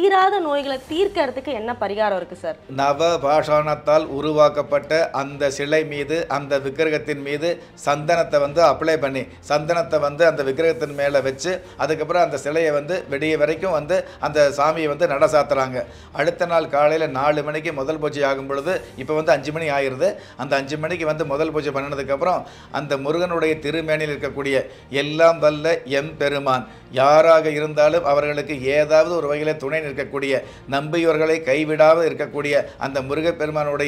தீராத நோய்களை தீர்க்கறதுக்கு என்ன பரிகாரம் இருக்கு சார் நவ பாஷாணத்தால் உருவாக்கப்பட்ட அந்த சிலை மீது அந்த விக்கிரகத்தின் மீது சந்தனத்தை வந்து அப்ளை பண்ணி சந்தனத்தை வந்து அந்த விக்கிரகத்தின் மேலே வச்சு அதுக்கப்புறம் அந்த சிலையை வந்து விடிய வரைக்கும் வந்து அந்த சாமியை வந்து நட சாத்துறாங்க அடுத்த நாள் காலையில் நாலு மணிக்கு முதல் பூஜை ஆகும் பொழுது இப்போ வந்து அஞ்சு மணி ஆயிருது அந்த அஞ்சு மணிக்கு வந்து முதல் பூஜை பண்ணினதுக்கப்புறம் அந்த முருகனுடைய திருமேனியில் இருக்கக்கூடிய எல்லாம் வல்ல எம் பெருமான் யாராக இருந்தாலும் அவர்களுக்கு ஏதாவது ஒரு வகையில் துணை நிற்கக்கூடிய நம்பியவர்களை கைவிடாமல் இருக்கக்கூடிய அந்த முருகப்பெருமானுடைய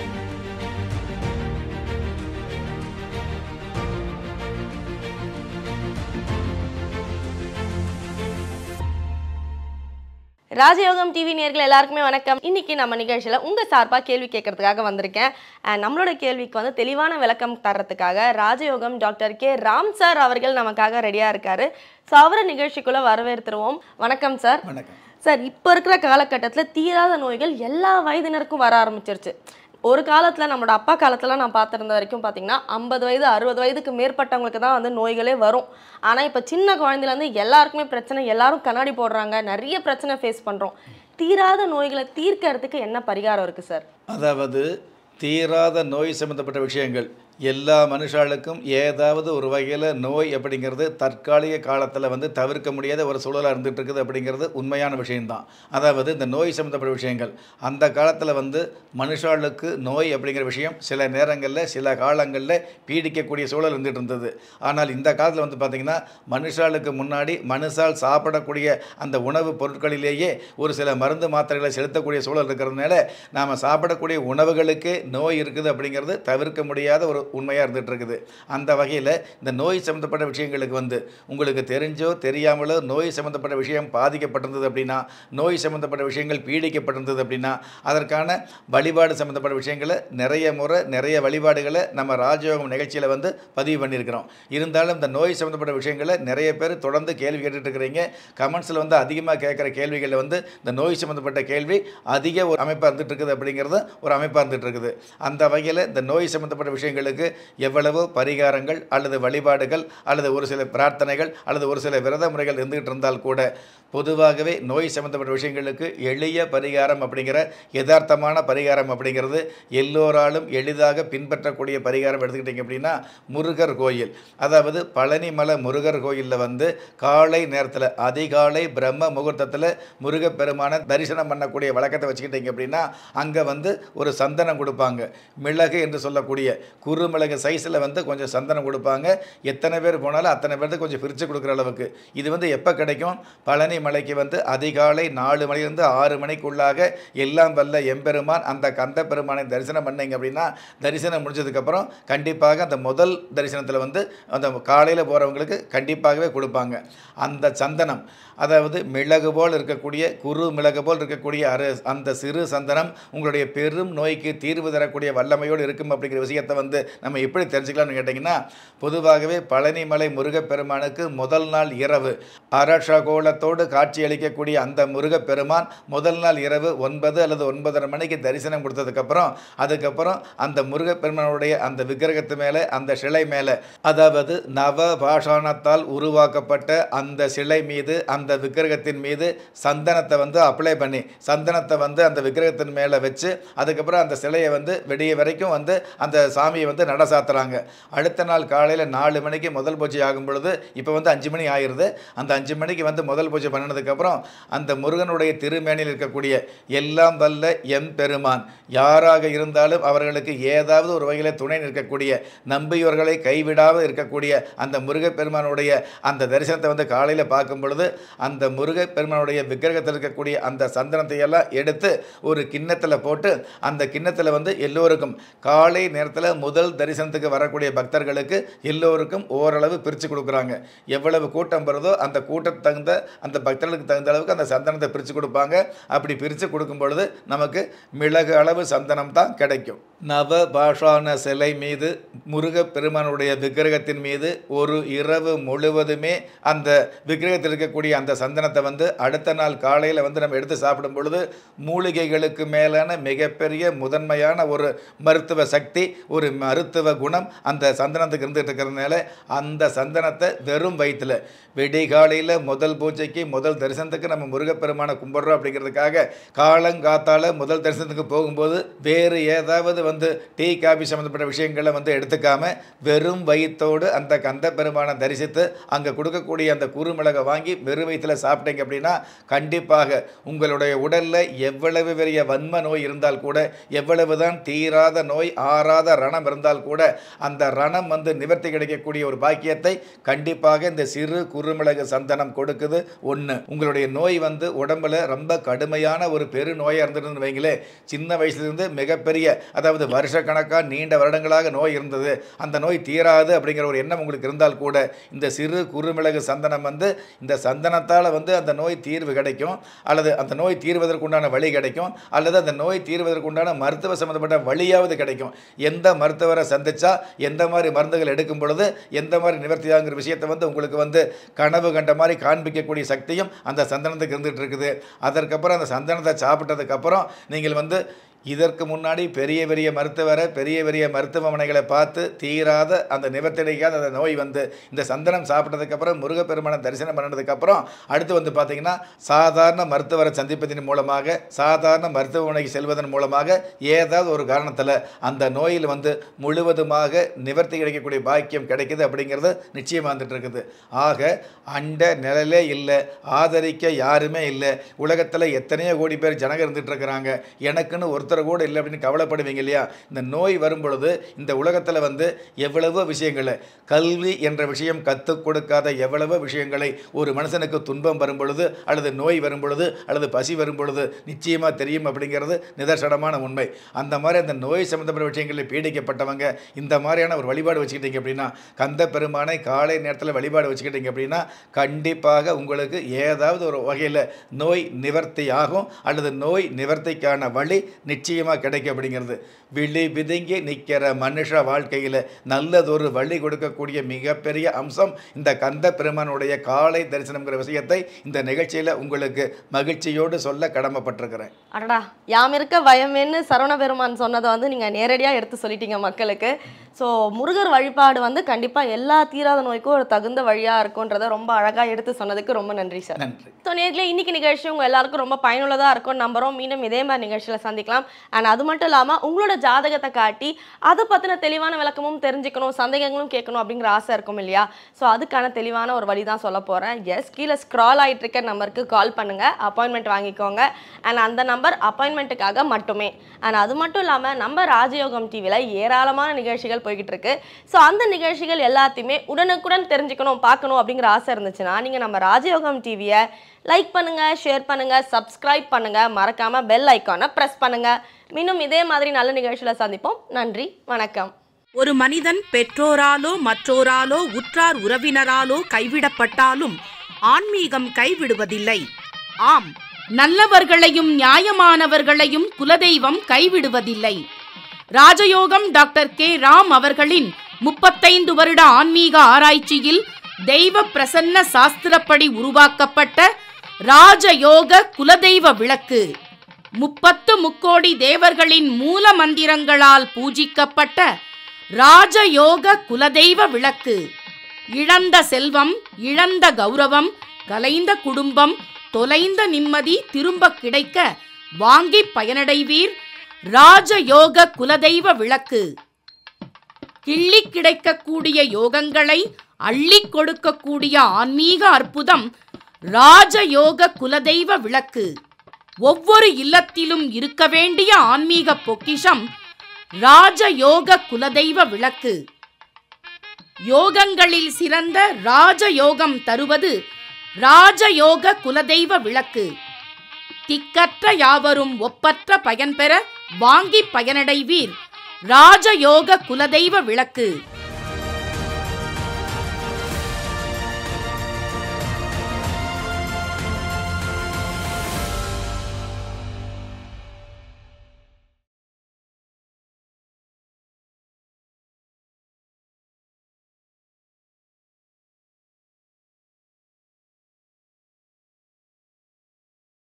ராஜயோகம் டிவி நேர்கள் எல்லாருக்குமே வணக்கம் இன்னைக்கு நம்ம நிகழ்ச்சியில உங்க சார்பா கேள்வி கேட்கறதுக்காக வந்திருக்கேன் And நம்மளோட கேள்விக்கு வந்து தெளிவான விளக்கம் தர்றதுக்காக ராஜயோகம் டாக்டர் கே ராம் சார் அவர்கள் நமக்காக ரெடியா இருக்காரு ஸோ அவரை நிகழ்ச்சிக்குள்ள வரவேற்றுருவோம் வணக்கம் சார் வணக்கம் சார் இப்போ இருக்கிற காலகட்டத்தில் தீராத நோய்கள் எல்லா வயதினருக்கும் வர ஆரம்பிச்சிருச்சு ஒரு காலத்தில் நம்மளோட அப்பா காலத்தில் நான் பார்த்துருந்த வரைக்கும் பார்த்தீங்கன்னா ஐம்பது வயது அறுபது வயதுக்கு மேற்பட்டவங்களுக்கு தான் வந்து நோய்களே வரும் ஆனால் இப்போ சின்ன குழந்தையிலேருந்து எல்லாருக்குமே பிரச்சனை எல்லாரும் கண்ணாடி போடுறாங்க நிறைய பிரச்சனை ஃபேஸ் பண்ணுறோம் தீராத நோய்களை தீர்க்கறதுக்கு என்ன பரிகாரம் இருக்குது சார் அதாவது தீராத நோய் சம்பந்தப்பட்ட விஷயங்கள் எல்லா மனுஷாளுக்கும் ஏதாவது ஒரு வகையில் நோய் அப்படிங்கிறது தற்காலிக காலத்தில் வந்து தவிர்க்க முடியாத ஒரு சூழலாக இருந்துகிட்டு இருக்குது அப்படிங்கிறது உண்மையான விஷயம்தான் அதாவது இந்த நோய் சம்மந்தப்பட்ட விஷயங்கள் அந்த காலத்தில் வந்து மனுஷாளுக்கு நோய் அப்படிங்கிற விஷயம் சில நேரங்களில் சில காலங்களில் பீடிக்கக்கூடிய சூழல் இருந்துகிட்டு இருந்தது ஆனால் இந்த காலத்தில் வந்து பார்த்திங்கன்னா மனுஷாளுக்கு முன்னாடி மனுஷால் சாப்பிடக்கூடிய அந்த உணவுப் பொருட்களிலேயே ஒரு சில மருந்து மாத்திரைகளை செலுத்தக்கூடிய சூழல் இருக்கிறதுனால நாம் சாப்பிடக்கூடிய உணவுகளுக்கே நோய் இருக்குது அப்படிங்கிறது தவிர்க்க முடியாத ஒரு உண்மையாக இருந்துகிட்டு இருக்குது அந்த வகையில் இந்த நோய் சம்மந்தப்பட்ட விஷயங்களுக்கு வந்து உங்களுக்கு தெரிஞ்சோ தெரியாமலோ நோய் சம்மந்தப்பட்ட விஷயம் பாதிக்கப்பட்டிருந்தது அப்படின்னா நோய் சம்மந்தப்பட்ட விஷயங்கள் பீடிக்கப்பட்டிருந்தது அப்படின்னா அதற்கான வழிபாடு சம்மந்தப்பட்ட விஷயங்களை நிறைய முறை நிறைய வழிபாடுகளை நம்ம ராஜயோகம் நிகழ்ச்சியில் வந்து பதிவு பண்ணியிருக்கிறோம் இருந்தாலும் இந்த நோய் சம்மந்தப்பட்ட விஷயங்களை நிறைய பேர் தொடர்ந்து கேள்வி கேட்டுட்டு இருக்கிறீங்க கமெண்ட்ஸில் வந்து அதிகமாக கேட்குற கேள்விகளில் வந்து இந்த நோய் சம்மந்தப்பட்ட கேள்வி அதிக ஒரு அமைப்பாக இருந்துட்டு இருக்குது அப்படிங்கிறது ஒரு அமைப்பாக இருந்துட்டு இருக்குது அந்த வகையில் இந்த நோய் சம்மந்தப்பட்ட விஷயங்களுக்கு எவ்வளவோ பரிகாரங்கள் அல்லது வழிபாடுகள் அல்லது ஒரு சில பிரார்த்தனைகள் அல்லது ஒரு சில விரத முறைகள் இருந்துகிட்டு இருந்தால் கூட பொதுவாகவே நோய் சம்மந்தப்பட்ட விஷயங்களுக்கு எளிய பரிகாரம் அப்படிங்கிற யதார்த்தமான பரிகாரம் அப்படிங்கிறது எல்லோராலும் எளிதாக பின்பற்றக்கூடிய பரிகாரம் எடுத்துக்கிட்டிங்க அப்படின்னா முருகர் கோயில் அதாவது பழனிமலை முருகர் கோயிலில் வந்து காலை நேரத்தில் அதிகாலை பிரம்ம முகூர்த்தத்தில் முருகப்பெருமான தரிசனம் பண்ணக்கூடிய வழக்கத்தை வச்சுக்கிட்டீங்க அப்படின்னா அங்கே வந்து ஒரு சந்தனம் கொடுப்பாங்க மிளகு என்று சொல்லக்கூடிய குறுமிளகு சைஸில் வந்து கொஞ்சம் சந்தனம் கொடுப்பாங்க எத்தனை பேர் போனாலும் அத்தனை பேருக்கு கொஞ்சம் பிரித்து கொடுக்குற அளவுக்கு இது வந்து எப்போ கிடைக்கும் பழனி மலைக்கு வந்து அதிகாலை நாலு மணிலேருந்து ஆறு மணிக்குள்ளாக எல்லாம் வல்ல எம்பெருமான் அந்த கந்த பெருமானை தரிசனம் பண்ணீங்க அப்படின்னா தரிசனம் முடிஞ்சதுக்கப்புறம் கண்டிப்பாக அந்த முதல் தரிசனத்தில் வந்து அந்த காலையில் போகிறவங்களுக்கு கண்டிப்பாகவே கொடுப்பாங்க அந்த சந்தனம் அதாவது மிளகு போல் இருக்கக்கூடிய குறு மிளகு போல் இருக்கக்கூடிய அரு அந்த சிறு சந்தனம் உங்களுடைய பெரும் நோய்க்கு தீர்வு தரக்கூடிய வல்லமையோடு இருக்கும் அப்படிங்கிற விஷயத்தை வந்து நம்ம எப்படி தெரிஞ்சுக்கலாம்னு கேட்டிங்கன்னா பொதுவாகவே பழனிமலை முருகப்பெருமானுக்கு முதல் நாள் இரவு அரசகோலத்தோடு காட்சி அளிக்கக்கூடிய அந்த முருகப்பெருமான் முதல் நாள் இரவு ஒன்பது அல்லது ஒன்பதரை மணிக்கு தரிசனம் கொடுத்ததுக்கப்புறம் அதுக்கப்புறம் அந்த முருகப்பெருமானுடைய அந்த விக்கிரகத்து மேலே அந்த சிலை மேலே அதாவது நவ பாஷாணத்தால் உருவாக்கப்பட்ட அந்த சிலை மீது அந்த விக்கிரகத்தின் மீது சந்தனத்தை வந்து அப்ளை பண்ணி சந்தனத்தை வந்து அந்த விக்கிரகத்தின் மேலே வச்சு அதுக்கப்புறம் அந்த சிலையை வந்து விடிய வரைக்கும் வந்து அந்த சாமியை வந்து நட சாத்துறாங்க அடுத்த நாள் காலையில் நாலு மணிக்கு முதல் பூஜை ஆகும் பொழுது இப்போ வந்து அஞ்சு மணி ஆயிருது அந்த அஞ்சு மணிக்கு வந்து முதல் பூஜை பண்ணினதுக்கப்புறம் அந்த முருகனுடைய திருமேனியில் இருக்கக்கூடிய எல்லாம் வல்ல எம் பெருமான் யாராக இருந்தாலும் அவர்களுக்கு ஏதாவது ஒரு வகையில் துணை நிற்கக்கூடிய நம்பியவர்களை கைவிடாமல் இருக்கக்கூடிய அந்த முருகப்பெருமானுடைய அந்த தரிசனத்தை வந்து காலையில் பார்க்கும் பொழுது அந்த முருகப்பெருமானுடைய விக்கிரகத்தில் இருக்கக்கூடிய அந்த சந்தனத்தை எல்லாம் எடுத்து ஒரு கிண்ணத்தில் போட்டு அந்த கிண்ணத்தில் வந்து எல்லோருக்கும் காலை நேரத்தில் முதல் தரிசனத்துக்கு வரக்கூடிய பக்தர்களுக்கு எல்லோருக்கும் ஓரளவு பிரித்து கொடுக்குறாங்க எவ்வளவு கூட்டம் வருதோ அந்த கூட்டத்துக்கு தகுந்த அந்த பக்தர்களுக்கு தகுந்த அளவுக்கு அந்த சந்தனத்தை பிரித்து கொடுப்பாங்க அப்படி பிரித்து கொடுக்கும் பொழுது நமக்கு மிளகு அளவு சந்தனம் தான் கிடைக்கும் நவ பாஷான சிலை மீது முருகப்பெருமானுடைய விக்கிரகத்தின் மீது ஒரு இரவு முழுவதுமே அந்த விக்கிரகத்தில் இருக்கக்கூடிய அந்த சந்தனத்தை வந்து அடுத்த நாள் காலையில் வந்து நம்ம எடுத்து சாப்பிடும் பொழுது மூலிகைகளுக்கு மேலான மிகப்பெரிய முதன்மையான ஒரு மருத்துவ சக்தி ஒரு மரு மருத்துவ குணம் அந்த சந்தனத்துக்கு இருந்துகிட்டு இருக்கிறதுனால அந்த சந்தனத்தை வெறும் வயிற்றில் விடிகாலையில் முதல் பூஜைக்கு முதல் தரிசனத்துக்கு நம்ம முருகப்பெருமானை கும்பிட்றோம் அப்படிங்கிறதுக்காக காலங்காத்தால முதல் தரிசனத்துக்கு போகும்போது வேறு ஏதாவது வந்து டீ காபி சம்மந்தப்பட்ட விஷயங்களை வந்து எடுத்துக்காம வெறும் வயிற்றோடு அந்த கந்த பெருமானை தரிசித்து அங்கே கொடுக்கக்கூடிய அந்த குறுமிளகை வாங்கி வெறும் வயிற்றில் சாப்பிட்டீங்க அப்படின்னா கண்டிப்பாக உங்களுடைய உடலில் எவ்வளவு பெரிய வன்ம நோய் இருந்தால் கூட எவ்வளவு தான் தீராத நோய் ஆறாத ரணம் இருந்தால் கூட அந்த ரணம் வந்து நிவர்த்தி கிடைக்கக்கூடிய ஒரு பாக்கியத்தை கண்டிப்பாக இந்த சிறு குறுமிளகு சந்தனம் கொடுக்குது ஒன்று உங்களுடைய நோய் வந்து உடம்புல ரொம்ப கடுமையான ஒரு பெரு நோயாக இருந்ததுன்னு வைங்களேன் சின்ன வயசுலேருந்து மிகப்பெரிய அதாவது வருஷக்கணக்காக நீண்ட வருடங்களாக நோய் இருந்தது அந்த நோய் தீராது அப்படிங்கிற ஒரு எண்ணம் உங்களுக்கு இருந்தால் கூட இந்த சிறு குறுமிளகு சந்தனம் வந்து இந்த சந்தனத்தால் வந்து அந்த நோய் தீர்வு கிடைக்கும் அல்லது அந்த நோய் தீர்வதற்குண்டான வழி கிடைக்கும் அல்லது அந்த நோய் தீர்வதற்குண்டான மருத்துவ சம்மந்தப்பட்ட வழியாவது கிடைக்கும் எந்த மருத்துவரை சந்திச்சா எந்த மாதிரி மருந்துகள் எடுக்கும் பொழுது எந்த மாதிரி நிவர்த்தியாங்கிற விஷயத்தை வந்து உங்களுக்கு வந்து கனவு கண்ட மாதிரி காண்பிக்கக்கூடிய சக்தியும் அந்த சந்தனத்துக்கு இருந்துகிட்டு இருக்குது அதற்கப்புறம் அந்த சந்தனத்தை சாப்பிட்டதுக்கப்புறம் நீங்கள் வந்து இதற்கு முன்னாடி பெரிய பெரிய மருத்துவரை பெரிய பெரிய மருத்துவமனைகளை பார்த்து தீராத அந்த நிவர்த்தனைக்காத அந்த நோய் வந்து இந்த சந்தனம் சாப்பிட்டதுக்கப்புறம் முருகப்பெருமானை தரிசனம் பண்ணதுக்கப்புறம் அடுத்து வந்து பார்த்திங்கன்னா சாதாரண மருத்துவரை சந்திப்பதன் மூலமாக சாதாரண மருத்துவமனைக்கு செல்வதன் மூலமாக ஏதாவது ஒரு காரணத்தில் அந்த நோயில் வந்து முழுவதுமாக நிவர்த்தி கிடைக்கக்கூடிய பாக்கியம் கிடைக்குது அப்படிங்கிறது நிச்சயமாக வந்துட்டு இருக்குது ஆக அண்ட நிழலே இல்லை ஆதரிக்க யாருமே இல்லை உலகத்தில் எத்தனையோ கோடி பேர் ஜனங்க இருந்துட்டு இருக்கிறாங்க எனக்குன்னு ஒருத்தர் கூட இல்லை அப்படின்னு கவலைப்படுவீங்க இல்லையா இந்த நோய் வரும் பொழுது இந்த உலகத்தில் வந்து எவ்வளவோ விஷயங்களை கல்வி என்ற விஷயம் கற்றுக் கொடுக்காத எவ்வளவோ விஷயங்களை ஒரு மனுஷனுக்கு துன்பம் வரும் பொழுது அல்லது நோய் வரும் பொழுது அல்லது பசி வரும் பொழுது நிச்சயமாக தெரியும் அப்படிங்கிறது நிதர்சனமான உண்மை அந்த மாதிரி அந்த நோய் சம்மந்தப்பட்ட விஷயங்களில் பீடிக்கப்பட்டவங்க இந்த மாதிரியான ஒரு வழிபாடு வச்சுக்கிட்டீங்க அப்படின்னா கந்த பெருமானை காலை நேரத்தில் வழிபாடு வச்சுக்கிட்டீங்க அப்படின்னா கண்டிப்பாக உங்களுக்கு ஏதாவது ஒரு வகையில் நோய் நிவர்த்தி ஆகும் அல்லது நோய் நிவர்த்திக்கான வழி நிச்சயமாக கிடைக்கும் அப்படிங்கிறது விழி விதுங்கி நிற்கிற மனுஷ வாழ்க்கையில் நல்லதொரு வழி கொடுக்கக்கூடிய மிகப்பெரிய அம்சம் இந்த கந்த பெருமானுடைய காலை தரிசனம்ங்கிற விஷயத்தை இந்த நிகழ்ச்சியில் உங்களுக்கு மகிழ்ச்சியோடு சொல்ல கடமைப்பட்டிருக்கிறேன் அடடா யாம் இருக்க பயமேன்னு சரவண பெருமான் சொன்னதை வந்து நீங்கள் நேரடியாக எடுத்து சொல்லிட்டீங்க மக்களுக்கு ஸோ முருகர் வழிபாடு வந்து கண்டிப்பாக எல்லா தீராத நோய்க்கும் ஒரு தகுந்த வழியாக இருக்குன்றதை ரொம்ப அழகாக எடுத்து சொன்னதுக்கு ரொம்ப நன்றி சார் நன்றி ஸோ நேரில் இன்னைக்கு நிகழ்ச்சி உங்கள் எல்லாருக்கும் ரொம்ப பயனுள்ளதாக இருக்கும் நம்புறோம் மீண்டும் இதே மாதிரி நிகழ்ச்சியில் சந்திக்கலாம் அண்ட் அது மட்டும் இல்லாமல் உங்களோட ஜாதகத்தை காட்டி அதை பற்றின தெளிவான விளக்கமும் தெரிஞ்சுக்கணும் சந்தேகங்களும் கேட்கணும் அப்படிங்கிற ஆசை இருக்கும் இல்லையா ஸோ அதுக்கான தெளிவான ஒரு வழி தான் சொல்ல போகிறேன் எஸ் கீழே ஸ்க்ரால் ஆகிட்டு இருக்க நம்பருக்கு கால் பண்ணுங்கள் அப்பாயின்மெண்ட் வாங்கிக்கோங்க அண்ட் அந்த நம்பர் அப்பாயின்மெண்ட்டுக்காக மட்டுமே அண்ட் அது மட்டும் இல்லாமல் நம்ம ராஜயோகம் டிவியில் ஏராளமான நிகழ்ச்சிகள் போய்கிட்டு இருக்கு ஸோ அந்த நிகழ்ச்சிகள் எல்லாத்தையுமே உடனுக்குடன் தெரிஞ்சுக்கணும் பார்க்கணும் அப்படிங்கிற ஆசை இருந்துச்சுன்னா நீங்கள் நம்ம ராஜயோகம் டிவியை லைக் பண்ணுங்க ஷேர் பண்ணுங்க சப்ஸ்கிரைப் பண்ணுங்க மறக்காம பெல் ஐக்கானை ப்ரெஸ் பண்ணுங்க மீண்டும் இதே மாதிரி நல்ல நிகழ்ச்சியில் சந்திப்போம் நன்றி வணக்கம் ஒரு மனிதன் பெற்றோராலோ மற்றோராலோ உற்றார் உறவினராலோ கைவிடப்பட்டாலும் ஆன்மீகம் கைவிடுவதில்லை ஆம் நல்லவர்களையும் நியாயமானவர்களையும் குலதெய்வம் கைவிடுவதில்லை ராஜயோகம் டாக்டர் கே ராம் அவர்களின் முப்பத்தைந்து வருட ஆன்மீக ஆராய்ச்சியில் தெய்வ பிரசன்ன சாஸ்திரப்படி உருவாக்கப்பட்ட ராஜயோக குலதெய்வ விளக்கு முப்பத்து முக்கோடி தேவர்களின் மூல மந்திரங்களால் பூஜிக்கப்பட்ட ராஜயோக குலதெய்வ விளக்கு இழந்த செல்வம் இழந்த கௌரவம் கலைந்த குடும்பம் தொலைந்த நிம்மதி திரும்ப கிடைக்க வாங்கி பயனடைவீர் ராஜயோக குலதெய்வ விளக்கு கிள்ளி கிடைக்கக்கூடிய யோகங்களை அள்ளி கொடுக்கக்கூடிய ஆன்மீக அற்புதம் ராஜயோக குலதெய்வ விளக்கு ஒவ்வொரு இல்லத்திலும் இருக்க வேண்டிய ஆன்மீக பொக்கிஷம் ராஜயோக குலதெய்வ விளக்கு யோகங்களில் சிறந்த ராஜயோகம் தருவது ராஜயோக குலதெய்வ விளக்கு திக்கற்ற யாவரும் ஒப்பற்ற பயன்பெற வாங்கி பயனடைவீர் ராஜயோக குலதெய்வ விளக்கு